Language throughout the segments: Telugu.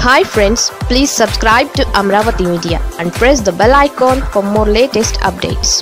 hi friends please subscribe to Amaravati media and press the bell icon for more latest updates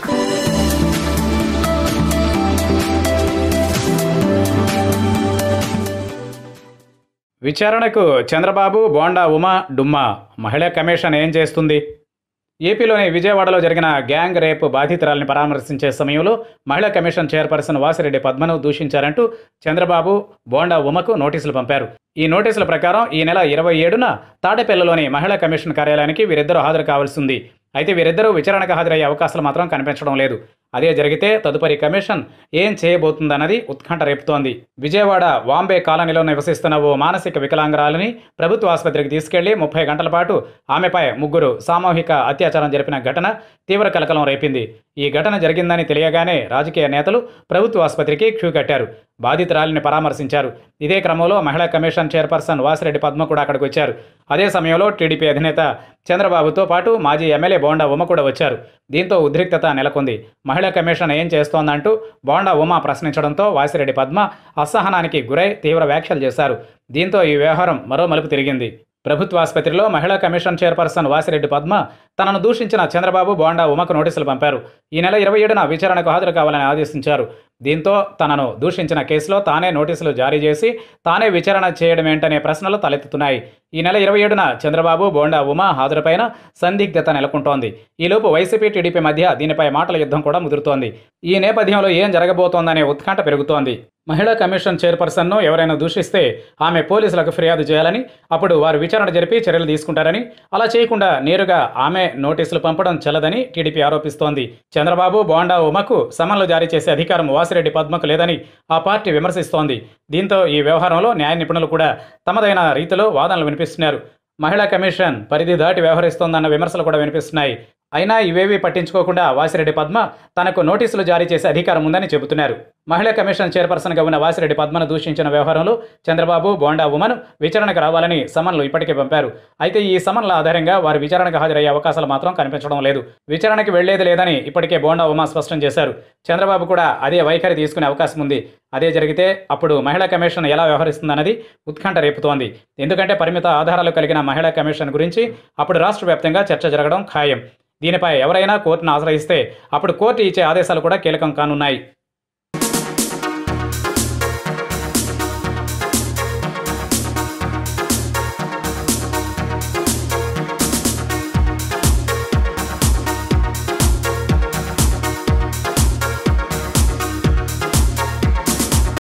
విచారణకు చంద్రబాబు బోండా ఉమా డుమ్మా మహిళా కమిషన్ ఏం చేస్తుంది ఏపీలోని విజయవాడలో జరిగిన గ్యాంగ్ రేప్ బాధితురాల్ని పరామర్శించే సమయంలో మహిళా కమిషన్ చైర్పర్సన్ వాసిరెడ్డి పద్మను దూషించారంటూ చంద్రబాబు బోండా ఉమకు నోటీసులు పంపారు ఈ నోటీసుల ప్రకారం ఈ నెల ఇరవై ఏడున తాడేపల్లిలోని మహిళా కమిషన్ కార్యాలయానికి వీరిద్దరూ హాజరు కావాల్సి ఉంది అయితే వీరిద్దరూ విచారణకు హాజరయ్యే అవకాశాలు మాత్రం కనిపించడం లేదు అదే జరిగితే తదుపరి కమిషన్ ఏం చేయబోతుందన్నది ఉత్కంఠ రేపుతోంది విజయవాడ వాంబే కాలనీలో నివసిస్తున్న ఓ మానసిక వికలాంగురాలని ప్రభుత్వ ఆసుపత్రికి తీసుకెళ్లి ముప్పై గంటల పాటు ఆమెపై ముగ్గురు సామూహిక అత్యాచారం జరిపిన ఘటన తీవ్ర కలకలం రేపింది ఈ ఘటన జరిగిందని తెలియగానే రాజకీయ నేతలు ప్రభుత్వ ఆసుపత్రికి క్యూ కట్టారు బాధితురాలిని పరామర్శించారు ఇదే క్రమంలో మహిళా కమిషన్ చైర్పర్సన్ వాసిరెడ్డి పద్మ కూడా అక్కడికి వచ్చారు అదే సమయంలో టీడీపీ అధినేత చంద్రబాబుతో పాటు మాజీ ఎమ్మెల్యే బోండా ఉమ కూడా వచ్చారు దీంతో ఉద్రిక్తత నెలకొంది మహిళా కమిషన్ ఏం చేస్తోందంటూ బోండా ఉమ ప్రశ్నించడంతో వాసిరెడ్డి పద్మ అసహనానికి గురై తీవ్ర వ్యాఖ్యలు చేశారు దీంతో ఈ వ్యవహారం మరో మలుపు తిరిగింది ప్రభుత్వ ఆసుపత్రిలో మహిళా కమిషన్ చైర్పర్సన్ వాసిరెడ్డి పద్మ తనను దూషించిన చంద్రబాబు బోండా ఉమకు నోటీసులు పంపారు ఈ నెల ఇరవై ఏడున విచారణకు హాజరు కావాలని ఆదేశించారు దీంతో తనను దూషించిన కేసులో తానే నోటీసులు జారీ చేసి తానే విచారణ చేయడమేంటనే ప్రశ్నలు తలెత్తుతున్నాయి ఈ నెల ఇరవై ఏడున చంద్రబాబు బోండా ఉమా హాజరుపైన సందిగ్ధత నెలకొంటోంది ఈలోపు వైసీపీ టీడీపీ మధ్య దీనిపై మాటల యుద్ధం కూడా ముదురుతోంది ఈ నేపథ్యంలో ఏం జరగబోతోందనే ఉత్కంఠ పెరుగుతోంది మహిళా కమిషన్ చైర్పర్సన్ను ఎవరైనా దూషిస్తే ఆమె పోలీసులకు ఫిర్యాదు చేయాలని అప్పుడు వారు విచారణ జరిపి చర్యలు తీసుకుంటారని అలా చేయకుండా నేరుగా ఆమె నోటీసులు పంపడం చెల్లదని టీడీపీ ఆరోపిస్తోంది చంద్రబాబు బోండా ఉమకు సమన్లు జారీ చేసే అధికారం వాసిరెడ్డి పద్మకు లేదని ఆ పార్టీ విమర్శిస్తోంది దీంతో ఈ వ్యవహారంలో న్యాయ నిపుణులు కూడా తమదైన రీతిలో వాదనలు వినిపిస్తున్నారు మహిళా కమిషన్ పరిధి దాటి వ్యవహరిస్తోందన్న విమర్శలు కూడా వినిపిస్తున్నాయి అయినా ఇవేవీ పట్టించుకోకుండా వాసిరెడ్డి పద్మ తనకు నోటీసులు జారీ చేసే అధికారం ఉందని చెబుతున్నారు మహిళా కమిషన్ చైర్పర్సన్గా ఉన్న వాసిరెడ్డి పద్మను దూషించిన వ్యవహారంలో చంద్రబాబు బోండా ఉమను విచారణకు రావాలని సమన్లు ఇప్పటికే పంపారు అయితే ఈ సమన్ల ఆధారంగా వారు విచారణకు హాజరయ్యే అవకాశాలు మాత్రం కనిపించడం లేదు విచారణకి వెళ్లేది లేదని ఇప్పటికే బోండా ఉమా స్పష్టం చేశారు చంద్రబాబు కూడా అదే వైఖరి తీసుకునే అవకాశం ఉంది అదే జరిగితే అప్పుడు మహిళా కమిషన్ ఎలా వ్యవహరిస్తుందన్నది ఉత్కంఠ రేపుతోంది ఎందుకంటే పరిమిత ఆధారాలు కలిగిన మహిళా కమిషన్ గురించి అప్పుడు రాష్ట్ర వ్యాప్తంగా చర్చ జరగడం ఖాయం దీనిపై ఎవరైనా కోర్టును ఆశ్రయిస్తే అప్పుడు కోర్టు ఇచ్చే ఆదేశాలు కూడా కీలకం కానున్నాయి